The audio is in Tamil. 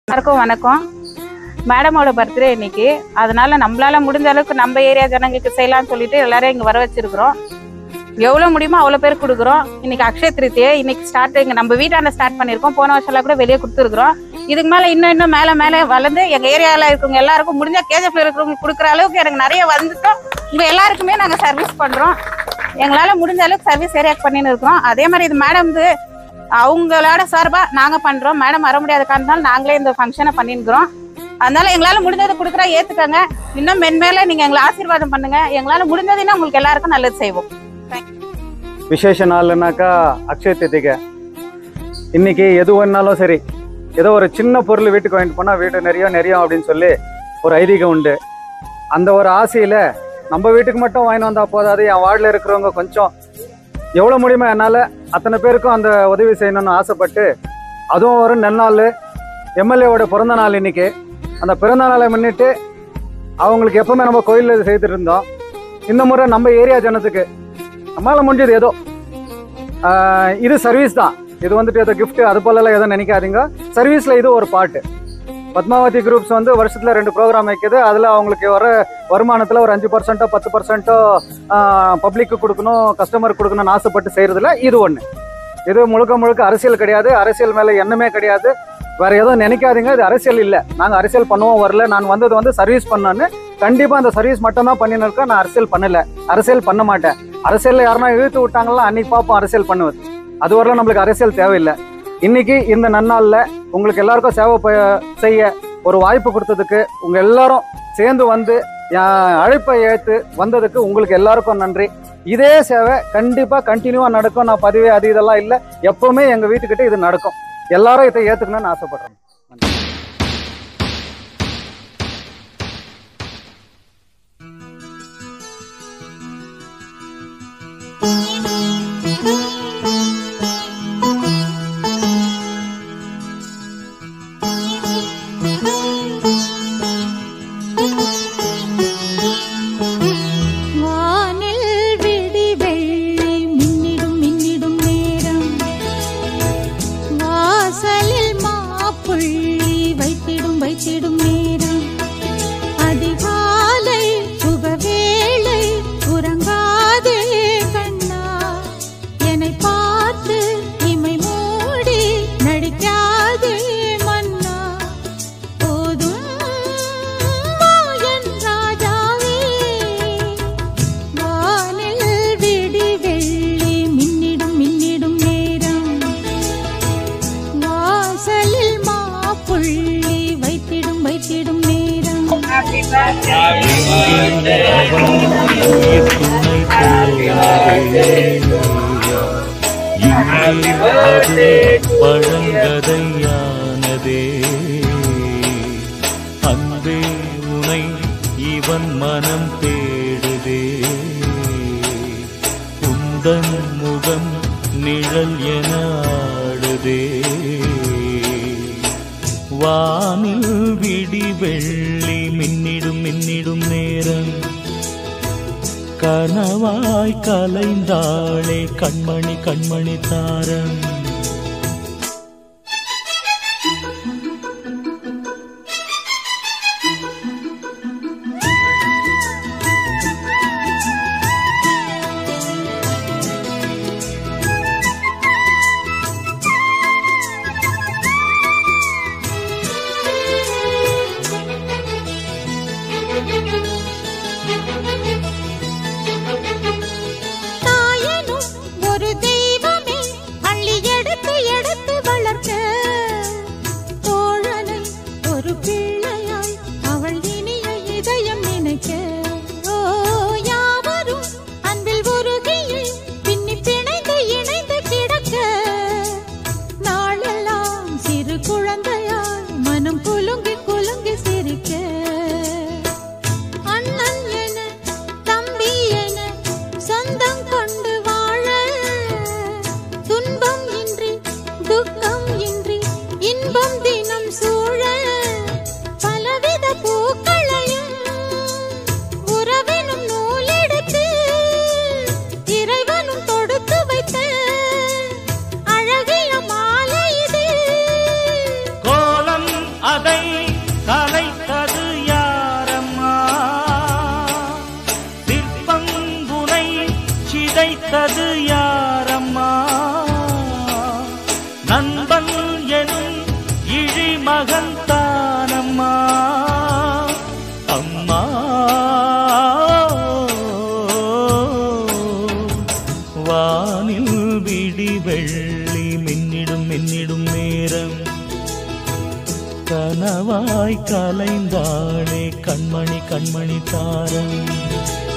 எல்லாருக்கும் வணக்கம் மேடமோட பர்த்டே இன்னைக்கு அதனால நம்மளால முடிஞ்ச அளவுக்கு நம்ம ஏரியா ஜனங்களுக்கு செய்யலாம்னு சொல்லிட்டு எல்லாரும் இங்க வர வச்சிருக்கிறோம் எவ்வளவு முடியுமோ அவ்வளவு பேர் கொடுக்குறோம் இன்னைக்கு அக்ஷய திருத்தியை இன்னைக்கு ஸ்டார்ட் இங்க நம்ம வீட்டாண்ட ஸ்டார்ட் பண்ணிருக்கோம் போன வருஷம்லாம் கூட வெளியே கொடுத்துருக்குறோம் இதுக்கு மேல இன்னும் இன்னும் மேல மேல வளர்ந்து எங்க ஏரியால இருக்கவங்க எல்லாருக்கும் முடிஞ்ச கேஜஎஃப்ல இருக்கிறவங்களுக்கு கொடுக்குற அளவுக்கு எனக்கு நிறைய வந்துட்டோம் உங்க எல்லாருக்குமே நாங்க சர்வீஸ் பண்றோம் எங்களால முடிஞ்ச அளவுக்கு சர்வீஸ் ஏரியாக்கு பண்ணின்னு இருக்கிறோம் அதே மாதிரி இது மேடம் அவங்களோட சார்பா நாங்க பண்றோம் மேடம் வர முடியாத காரணத்தால் நாங்களே இந்த ஃபங்க்ஷனை பண்ணிருக்கிறோம் அதனால எங்களால முடிஞ்சதை கொடுக்குறா ஏத்துக்கங்க இன்னும் மென்மேல நீங்க எங்களை ஆசீர்வாதம் பண்ணுங்க எங்களால முடிஞ்சதுன்னா உங்களுக்கு எல்லாருக்கும் நல்லது செய்வோம் விசேஷ நாள்னாக்கா அக்ஷய திருத்திகை இன்னைக்கு எது வேணாலும் சரி ஏதோ ஒரு சின்ன பொருள் வீட்டுக்கு வாங்கிட்டு போனால் வீடு நிறைய நிறைய அப்படின்னு சொல்லி ஒரு ஐதீகம் உண்டு அந்த ஒரு ஆசையில் நம்ம வீட்டுக்கு மட்டும் வாங்கிட்டு வந்தால் போதாது என் வார்டில் இருக்கிறவங்க கொஞ்சம் எவ்வளோ முடியுமோ என்னால் அத்தனை பேருக்கும் அந்த உதவி செய்யணும்னு ஆசைப்பட்டு அதுவும் ஒரு நெல்நாள் எம்எல்ஏவோட பிறந்த நாள் இன்னைக்கு அந்த பிறந்த நாளை முன்னிட்டு அவங்களுக்கு எப்பவுமே நம்ம கோயிலில் செய்துட்டு இருந்தோம் இந்த முறை நம்ம ஏரியா ஜனத்துக்கு நம்மளால முடிஞ்சது ஏதோ ஆஹ் இது சர்வீஸ் தான் இது வந்துட்டு ஏதோ gift அது போலலாம் எதுவும் நினைக்காதீங்க சர்வீஸ்ல இது ஒரு பாட்டு பத்மாவதி குரூப்ஸ் வந்து வருஷத்துல ரெண்டு ப்ரோக்ராம் வைக்குது அதுல அவங்களுக்கு வர வருமானத்துல ஒரு அஞ்சு பர்சன்ட்டோ பத்து பர்சன்ட்டோ பப்ளிக்கு கொடுக்கணும் கஸ்டமருக்கு கொடுக்கணும்னு ஆசைப்பட்டு செய்யறதுல இது ஒண்ணு இது முழுக்க முழுக்க அரசியல் கிடையாது அரசியல் மேல எண்ணமே கிடையாது வேற எதுவும் நினைக்காதீங்க இது அரசியல் இல்லை நாங்க அரசியல் பண்ணுவோம் வரல நான் வந்தது வந்து சர்வீஸ் பண்ணோன்னு கண்டிப்பா அந்த சர்வீஸ் மட்டும் தான் பண்ணின்னு இருக்கேன் நான் அரசியல் பண்ணல அரசியல் பண்ண மாட்டேன் அரசியல்ல யாருன்னா இழுத்து விட்டாங்களா அன்னைக்கு பார்ப்போம் அரசியல் பண்ணுவது அது வரலாம் நம்மளுக்கு அரசியல் தேவையில்லை இன்னைக்கு இந்த நன்னாள்ல உங்களுக்கு எல்லாருக்கும் சேவை ப- செய்ய ஒரு வாய்ப்பு கொடுத்ததுக்கு உங்க எல்லாரும் சேர்ந்து வந்து என் அழைப்பை ஏற்று வந்ததுக்கு உங்களுக்கு எல்லாருக்கும் நன்றி இதே சேவை கண்டிப்பா கண்டினியூவா நடக்கும் நான் பதிவே அது இதெல்லாம் இல்லை எப்பவுமே எங்க வீட்டுக்கிட்ட இது நடக்கும் எல்லாரும் இதை ஏத்துக்கணும்னு ஆசைப்படுறேன் வானில் விடி வெள்ளி மின்னிடும் மின்னிடும் நேரம் வாசலில் மாப்புள்ளி வைத்திடும் வைத்திடும் நேரம் அதிகாலை சுகவேளை உறங்காதே கண்ணா என்னை பார்த்து இமை மூடி நடிக்காதே மன்னா போதும் மாயன் ராஜாவே வானில் விடி வெள்ளி மின்னிடும் மின்னிடும் நேரம் வாசலில் மாப்புள்ளி வைத்திடும் வைத்திடும் நேரம் பழங்கதையானதே அன்பே உனை இவன் மனம் தேடுதே உந்தன் முகம் நிழல் என ஆடுதே வானில் விடி வெள்ளி மின்னிடும் மின்னிடும் நேரம் கனவாய் கலைந்தாளே கண்மணி கண்மணி தாரம் தாயனும் ஒரு தெய்வமே அள்ளி மகன்தானம்மா அம்மா வானில் விடி வெள்ளி மின்னிடும் மின்னிடும் நேரம் கனவாய் கலைந்தாளே கண்மணி கண்மணி தாரம்